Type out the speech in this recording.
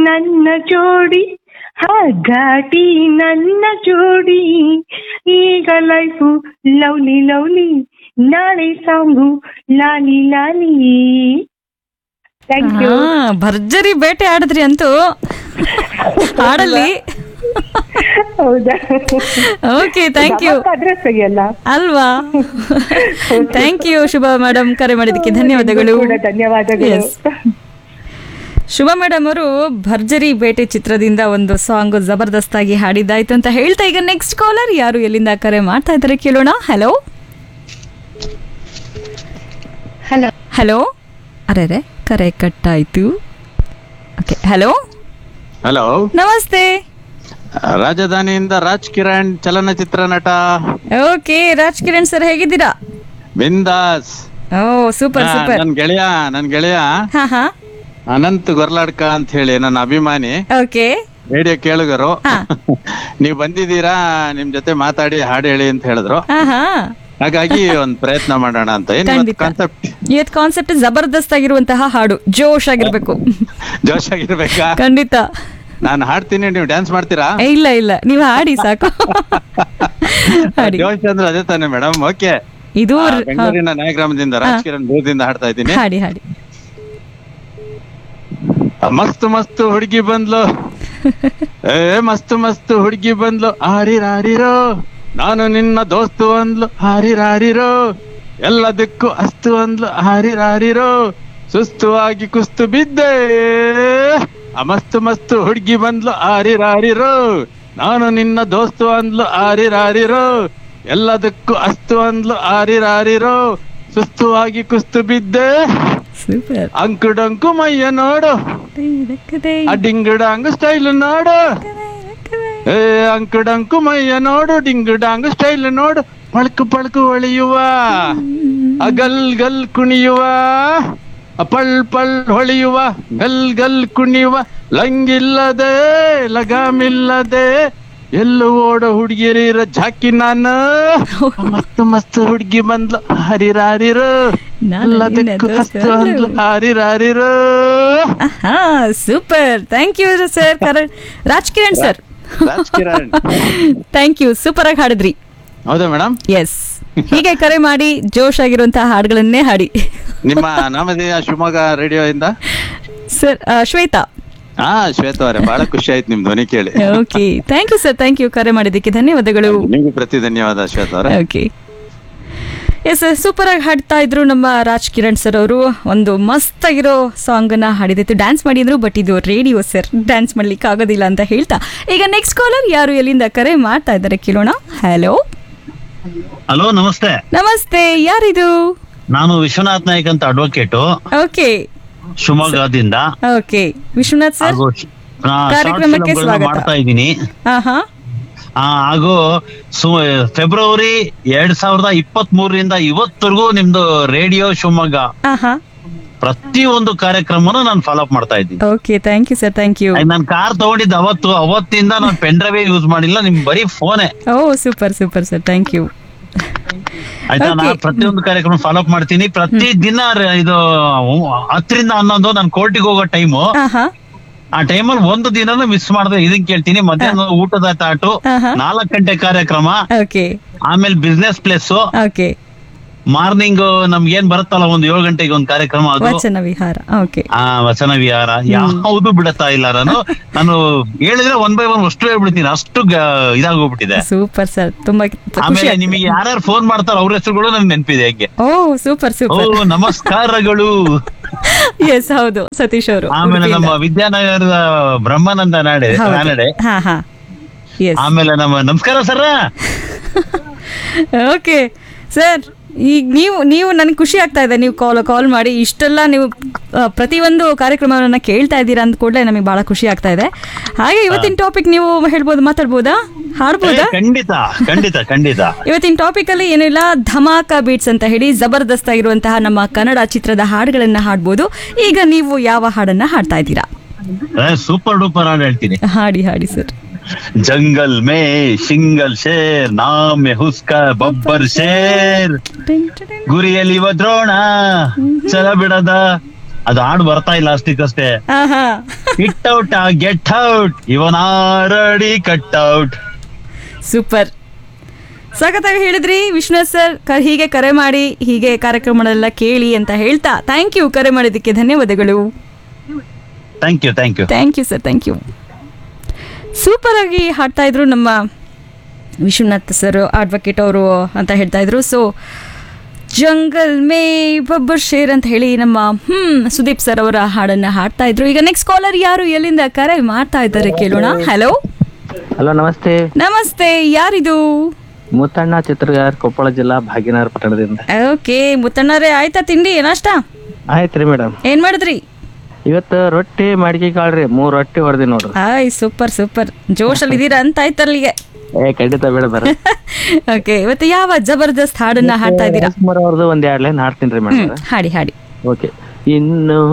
ನನ್ನ ಜೋಡಿ ಹಾಗಾಟಿ ನನ್ನ ಜೋಡಿ ಈಗ ಲೈಫು ಲವ್ಲಿ ಲವ್ಲಿ ನಾಳೆ ಸಾಂಗು ಲಾಲಿ ಲಾಲಿ ಥ್ಯಾಂಕ್ ಯು ಹಾ, ಭರ್ಜರಿ ಬೇಟೆ ಆಡಿದ್ರಿ ಅಂತೂ ಹಾಡಲ್ಲಿ ಹೌದಾ ಓಕೆ ಥ್ಯಾಂಕ್ ಯು ಆದ್ರೆ ಸರಿಯಲ್ಲ ಅಲ್ವಾ ಥ್ಯಾಂಕ್ ಯು ಶುಭ ಮೇಡಮ್ ಕರೆ ಮಾಡಿದ್ದಕ್ಕೆ ಧನ್ಯವಾದಗಳು ಕೂಡ ಧನ್ಯವಾದಗಳು Yes. ಶುಭ ಮೇಡಮ್ ಅವರು ಭರ್ಜರಿ ಬೇಟೆ ಚಿತ್ರದಿಂದ ಒಂದು ಸಾಂಗ್ ಜಬರ್ದಸ್ತ್ ಆಗಿ ಹಾಡಿದ್ದಾಯ್ತು ಅಂತ ಹೇಳ್ತಾ ಈಗ ನೆಕ್ಸ್ಟ್ ಕಾಲರ್ ಯಾರು ಎಲ್ಲಿಂದ ಕರೆ ಮಾಡ್ತಾ ಇದ್ದಾರೆ ಕೇಳೋಣ ಹಲೋ ಹಲೋ ಹಲೋ ಅರೆ ಕರೆ ಕಟ್ಟಾಯ್ತು ಓಕೆ ಹಲೋ ಹಲೋ ನಮಸ್ತೆ ರಾಜಧಾನಿಯಿಂದ ರಾಜ್ ಕಿರಣ್ ಚಲನಚಿತ್ರ ನಟ ಓಕೆ ರಾಜ್ ಕಿರಣ್ ಸರ್ ಹೇಗಿದ್ದೀರಾ ಬಿಂದಾಸ್ ಓ ಸೂಪರ್ ಸೂಪರ್ ನನ್ ಗೆಳೆಯ ನನ್ ಗೆಳೆಯ ಹಾ ಹಾ ಅನಂತ್ ಗೊರ್ಲಾಡ್ಕ ಅಂತ ಹೇಳಿ ನನ್ನ ಅಭಿಮಾನಿ ಓಕೆ ರೇಡಿಯೋ ಕೇಳುಗರು ಹಾ. ನೀವ್ ಬಂದಿದ್ದೀರಾ ನಿಮ್ ಜೊತೆ ಮಾತಾಡಿ ಹಾಡು ಹೇಳಿ ಅಂತ ಹೇಳಿದ್ರು ಹಾ ಹಾ ಹಾಗಾಗಿ ಒಂದ್ ಪ್ರಯತ್ನ ಮಾಡೋಣ ಅಂತ ಏನ್ ಖಂಡಿತ. ಕಾನ್ಸೆಪ್ಟ್ ಇವತ್ತು ಕಾನ್ಸೆಪ್ಟ್ ಜಬರ್ದಸ್ತ್ ಆಗಿರುವಂತಹ ಹಾಡು ಜೋಶ್ ಆಗಿರ್ಬೇಕು ಜೋಶ್ ಆಗಿರ್ಬೇಕಾ ಖಂಡಿತ ನಾನು ಹಾಡ್ತೀನಿ ನೀವು ಡ್ಯಾನ್ಸ್ ಮಾಡ್ತೀರಾ ಏ, ಇಲ್ಲ ಇಲ್ಲ ನೀವು ಹಾಡಿ ಸಾಕು ಹಾಡಿ ಜೋಶ್ ಅಂದ್ರೆ ಅದೇ ತಾನೆ ಮೇಡಮ್ ಓಕೆ ಇದು ಬೆಂಗಳೂರಿನ ನಾಯಗ್ರಾಮದಿಂದ ರಾಜ್ ಕಿರಣ್ ದೂರದಿಂದ ಹಾಡ್ತಾ ಇದ್ದೀನಿ ಹಾಡಿ ಹಾಡಿ ಮಸ್ತ್ ಮಸ್ತ್ ಹುಡುಗಿ ಬಂದ್ಲು ಏ ಮಸ್ತ್ ಮಸ್ತ್ ಹುಡುಗಿ ಬಂದ್ಲು ಆರಿರಾರಿರೋ ನಾನು ನಿನ್ನ ದೋಸ್ತು ಅಂದ್ಲು ಹಾರಿರಾರಿರೋ ಎಲ್ಲದಕ್ಕೂ ಅಸ್ತು ಅಂದ್ಲು ಹಾರಿರಾರಿರೋ ಸುಸ್ತು ಆಗಿ ಕುಸ್ತು ಬಿದ್ದೆ ಆ ಮಸ್ತ್ ಮಸ್ತ್ ಹುಡುಗಿ ಬಂದ್ಲು ಆರಿರಾರಿರೋ ನಾನು ನಿನ್ನ ದೋಸ್ತು ಅಂದ್ಲು ಆರಿರಾರಿರೋ ಎಲ್ಲದಕ್ಕೂ ಅಸ್ತು ಅಂದ್ಲು ಆರಿರಾರಿರೋ ಸುಸ್ತು ಆಗಿ ಕುಸ್ತು ಬಿದ್ದೆ ಸೂಪರ್ ಅಂಕು ಡಂಕು ಮಯ್ಯ ನೋಡು ಆ ಡಿಂಗ್ ಡಾಂಗ್ ಸ್ಟೈಲ್ ನೋಡು ಏ ಅಂಕು ಡಂಕು ಮಯ್ಯ ನೋಡು ಡಿಂಗ್ ಡಾಂಗ್ ಸ್ಟೈಲ್ ನೋಡು ಪಳಕು ಪಳಕು ಹೊಳೆಯುವ ಆ ಗಲ್ ಗಲ್ ಕುಣಿಯುವ ಆ ಪಳ್ ಪಳ್ ಹೊಳೆಯುವ ಗಲ್ ಗಲ್ ಕುಣಿಯುವ ಲಂಗಿಲ್ಲದೆ ಲಗಾಮಿಲ್ಲದೆ ಎಲ್ಲೂ ಓಡೋ ಹುಡುಗಿಯರ ಜಾಕಿ ನಾನು ಮಸ್ತ್ ಮಸ್ತ್ ಹುಡುಗಿ ಬಂದ್ಲು ಹರಿರಾರಿರು ನಾನು ಎಲ್ಲದಕ್ಕೂ ನಿನ್ನ ಹಸ್ತು ಅಂದ್ಲು ಹರಿರಾರಿರು ಹಾ super thank you sir Karan Raj Kiran sir Raj Kiran thank you super ಆಗಿ ಹಾಡಿದ್ರಿ ಹೌದಾ ಮೇಡಮ್ ಎಸ್ ಹೀಗೆ ಕರೆ ಮಾಡಿ ಜೋಶ್ ಆಗಿರುವಂತಹ ಹಾಡುಗಳನ್ನೇ ಹಾಡಿ ನಿಮ್ಮ ನಾಮಧೇಯ ಶಿವಮೊಗ್ಗ ರೇಡಿಯೋ ಇಂದ ಸರ್ ಶ್ವೇತಾ ಹಾ ಶ್ವೇತ ಅವರೇ ಬಹಳ ಖುಷಿ ಆಯ್ತು ನಿಮ್ ಧ್ವನಿ ಕೇಳಿ okay thank you sir thank you ಕರೆ ಮಾಡಿದ್ದಕ್ಕೆ ಧನ್ಯವಾದಗಳು ನಿಮ್ಗೆ ಪ್ರತಿ ಧನ್ಯವಾದ ಶ್ವೇತ ಅವರೇ ಓಕೆ ಎಸ್ ಸೂಪರ್ ಆಗಿ ಹಾಡ್ತಾ ಇದ್ರು ನಮ್ಮ ರಾಜ್ ಕಿರಣ್ ಸರ್ ಅವರು ಒಂದು ಮಸ್ತ್ ಆಗಿರೋ ಸಾಂಗ್ ಅನ್ನ ಹಾಡಿದಿತ್ತು ಡ್ಯಾನ್ಸ್ ಮಾಡಿ ಅಂದ್ರು ಬಟ್ ಇದು ರೇಡಿಯೋ ಸರ್ ಡ್ಯಾನ್ಸ್ ಮಾಡ್ಲಿಕ್ಕೆ ಆಗೋದಿಲ್ಲ ಅಂತ ಹೇಳ್ತಾ ಈಗ ನೆಕ್ಸ್ಟ್ ಕಾಲರ್ ಯಾರು ಎಲ್ಲಿಂದ ಕರೆ ಮಾಡ್ತಾ ಇದ್ದಾರೆ ಕೇಳೋಣ ಹಲೋ ಹಲೋ ನಮಸ್ತೆ ನಮಸ್ತೆ ಯಾರಿದು ನಾನು ವಿಶ್ವನಾಥ್ ನಾಯ್ಕ್ ಅಂತ ಅಡ್ವೊಕೇಟು ಓಕೆ ಶಿವಮೊಗ್ಗದಿಂದ ಓಕೆ ವಿಶ್ವನಾಥ್ ಸರ್ ಹಾಗೂ ಶ್- ಆ, short ಕಾರ್ಯಕ್ರಮಕ್ಕೆ film ಗಳ್ನ ಸ್ವಾಗತ. ಮಾಡ್ತಾ ಇದ್ದೀನಿ ಹಾ ಹಾ ಆ, ಹಾಗೂ ಸು ಫೆಬ್ರವರಿ ಎರಡ್ ಸಾವಿರದ ಇಪ್ಪತ್ತ್ ಮೂರರಿಂದ ಇವತ್ತರೆಗೂ ನಿಮ್ದು ರೇಡಿಯೋ ಶಿವಮೊಗ್ಗ ಹಾ ಹಾ ಪ್ರತಿ ಒಂದು ಕಾರ್ಯಕ್ರಮನು ನಾನು ಫಾಲೋ ಅಪ್ ಮಾಡ್ತಾ ಇದ್ದೀನಿ okay thank you sir thank you ನಾನು ಕಾರ್ ತಗೊಂಡಿದ್ದು ಅವತ್ತು ಅವತ್ತಿಂದ ನಾನು ಪೆನ್ ಡ್ರೈವ್ ಯೂಸ್ ಮಾಡಿಲ್ಲ ನಿಮ್ ಬರೀ ಫೋನೇ ಓ super super sir thank you ಆಯ್ತಾ Okay. ನಾನು ಪ್ರತಿಯೊಂದು ಕಾರ್ಯಕ್ರಮ ಫಾಲೋ ಅಪ್ ಮಾಡ್ತೀನಿ ಪ್ರತಿ ದಿನ ರ- ಇದು ಹತ್ತರಿಂದ ಹನ್ನೊಂದು ನಾನು ಕೋರ್ಟಿಗೆ ಹೋಗೋ ಟೈಮು ಹಾ ಹಾ ಆ ಟೈಮಲ್ಲಿ ಒಂದು ದಿನನೂ ಮಿಸ್ ಮಾಡದೆ ಇದನ್ ಕೇಳ್ತೀನಿ ಮಧ್ಯಾಹ್ನ ಊಟದ ತಾಟು ಆಹಾ. ನಾಲ್ಕು ಗಂಟೆ ಕಾರ್ಯಕ್ರಮ ಓಕೆ ಆಮೇಲೆ ಬಿಸ್ನೆಸ್ ಪ್ಲೇಸ್ ಓಕೆ ಮಾರ್ನಿಂಗ್ ನಮ್ಗೆ ಏನ್ ಬರುತ್ತಲ್ಲ ಒಂದು ಏಳು ಗಂಟೆಗೆ ಒಂದು ಕಾರ್ಯಕ್ರಮ ಅದು ವಚನ ವಿಹಾರ ಓಕೆ ಆ ವಚನ ವಿಹಾರ ಯಾವುದು ಬಿಡುತ್ತಾ ಇಲ್ಲ ನಾನು ನಾನು ಹೇಳಿದ್ರೆ ಒನ್ ಬೈ ಒನ್ ಅಷ್ಟು ಹೇಳ್ಬಿಡ್ತೀನಿ ಅಷ್ಟು ಗ- ಇದಾಗೋಗ್ಬಿಟ್ಟಿದೆ ಸೂಪರ್ ಸರ್ ತುಂಬಾ ಖುಷಿ ಆಮೇಲೆ ಆಗ್ತದೆ. ನಿಮಗೆ ಯಾರ್ಯಾರು ಫೋನ್ ಮಾಡ್ತಾರ ಅವ್ರ ಹೆಸರುಗಳು ನನ್ಗೆ ನೆನಪಿದೆ ಹೆಂಗೆ ಓ ಸೂಪರ್ ಓ ಸೂಪರ್ ನಮಸ್ಕಾರಗಳು ಎಸ್ ಹೌದು ಸತೀಶ್ ಅವರು ಆಮೇಲೆ ನಮ್ಮ ವಿದ್ಯಾನಗರದ ಬ್ರಹ್ಮಾನಂದ ನಾಡೆ ನಾನಡೆ ಹಾ ಹಾ ಎಸ್ ಆಮೇಲೆ ನಮ್ಮ ನಮಸ್ಕಾರ ಸರ್ ಓಕೆ ಸರ್ ಈಗ ನೀವು ನೀವು ನನಗೆ ಖುಷಿ ಆಗ್ತಾ ಇದೆ ನೀವು ಕಾಲ್ ಕಾಲ್ ಮಾಡಿ ಇಷ್ಟೆಲ್ಲ ನೀವು ಆ, ಪ್ರತಿಯೊಂದು ಕಾರ್ಯಕ್ರಮವನ್ನ ಕೇಳ್ತಾ ಇದ್ದೀರಾ ಅಂದ ಕೂಡಲೇ ನಮಗೆ ಬಹಳ ಖುಷಿ ಆಗ್ತಾ ಇದೆ ಹಾಗೆ ಇವತ್ತಿನ ಟಾಪಿಕ್ ನೀವು ಹೇಳ್ಬೋದು ಮಾತಾಡ್ಬೋದಾ ಹಾಡ್ಬೋದಾ ಖಂಡಿತ ಖಂಡಿತ ಖಂಡಿತ ಇವತ್ತಿನ ಟಾಪಿಕ್ ಅಲ್ಲಿ ಏನಿಲ್ಲ ಧಮಾಕ ಬೀಟ್ಸ್ ಅಂತ ಹೇಳಿ ಜಬರ್ದಸ್ತ್ ಆಗಿರುವಂತಹ ನಮ್ಮ ಕನ್ನಡ ಚಿತ್ರದ ಹಾಡುಗಳನ್ನ ಹಾಡ್ಬೋದು ಈಗ ನೀವು ಯಾವ ಹಾಡನ್ನ ಹಾಡ್ತಾ ಇದ್ದೀರಾ ಸೂಪರ್ ಡೂಪರ್ ಹಾಡು ಹೇಳ್ತೀನಿ ಹಾಡಿ ಹಾಡಿ ಸರ್ ಜಂಗಲ್ ಮೇ ಸಿಂಗಲ್ ಶೇರ್ ನಾಮೆ ಹುಸ್ಕ ಬಬ್ಬರ್ ಶೇರ್ ಗುರಿಯಲ್ಲಿ ದ್ರೋಣ ಛಲ ಬಿಡದ ಅದು ಹಾಡು ಬರ್ತಾ ಇಲ್ಲ ಅಷ್ಟಕ್ಕಷ್ಟೇ ಆಹಾ it out get out even already cut out super ಸಖತ್ತಾಗಿ ಹೇಳಿದ್ರಿ ವಿಶ್ವನಾಥ್ ಸರ್ ಕ- ಹೀಗೆ ಕರೆ ಮಾಡಿ ಹೀಗೆ ಕಾರ್ಯಕ್ರಮಗಳೆಲ್ಲ ಕೇಳಿ ಅಂತ ಹೇಳ್ತಾ ಥ್ಯಾಂಕ್ ಯು ಕರೆ ಮಾಡಿದ್ದಕ್ಕೆ ಧನ್ಯವಾದಗಳು thank you thank you thank you sir thank you super ಆಗಿ ಹಾಡ್ತಾ ಇದ್ರು ನಮ್ಮ ವಿಶ್ವನಾಥ್ ಸರ್ ಅಡ್ವೊಕೇಟ್ ಅವರು ಅಂತ ಹೇಳ್ತಾ ಇದ್ರು ಸೊ ಜಂಗಲ್ ಮೇ ಬಬ್ಬರ್ ಶೇರ್ ಅಂತ ಹೇಳಿ ನಮ್ಮ ಹ್ಮ್ ಸುದೀಪ್ ಸರ್ ಅವರ ಹಾಡನ್ನ ಹಾಡ್ತಾ ಇದ್ರು ಈಗ ನೆಕ್ಸ್ಟ್ ಕಾಲರ್ ಯಾರು ಎಲ್ಲಿಂದ ಕರೆ ಮಾಡ್ತಾ ಇದ್ದಾರೆ ಕೇಳೋಣ ಹಲೋ ಹಲೋ ನಮಸ್ತೆ ನಮಸ್ತೆ ಯಾರಿದು ಮುತ್ತಣ್ಣ ಚಿತ್ರಗಾರ್ ಕೊಪ್ಪಳ ಜಿಲ್ಲಾ ಭಾಗ್ಯನಗರ ಪಟ್ಟಣದಿಂದ ಓಕೆ ಮುತ್ತಣ್ಣರೇ ಆಯ್ತಾ ತಿಂಡಿ ನಾಷ್ಟ ಆಯ್ತ್ರಿ ಮೇಡಮ್ ಏನ್ ಮಾಡಿದ್ರಿ ಇವತ್ತು ರೊಟ್ಟಿ ಮಡಿಕೆ ಕಾಳ್ರಿ ಮೂರ್ ರೊಟ್ಟಿ ಹೊಡೆದಿ ನೋಡ್ರಿ ಆಯ್ ಸೂಪರ್ ಸೂಪರ್ ಜೋಶಲ್ಲಿ ಇದೀರಾ ಅಂತ ಆಯ್ತಲ್ಲಿಗೆ ಏ ಖಂಡಿತ ಬೇಡ ಬರ ಓಕೆ ಇವತ್ತು ಯಾವ ಜಬರ್ದಸ್ತ್ ಹಾಡನ್ನ ಹಾಡ್ತಾ ಇದ್ದೀರಾ ಅವ್ರದ್ದು ಒಂದ್ ಎರಡ್ ಲೈನ್ ಹಾಡ್ತೀನಿ ಹ್ಮ್ ಮೇಡಮ್ ಹಾಡಿ ಹಾಡಿ ಓಕೆ ಇನ್ನು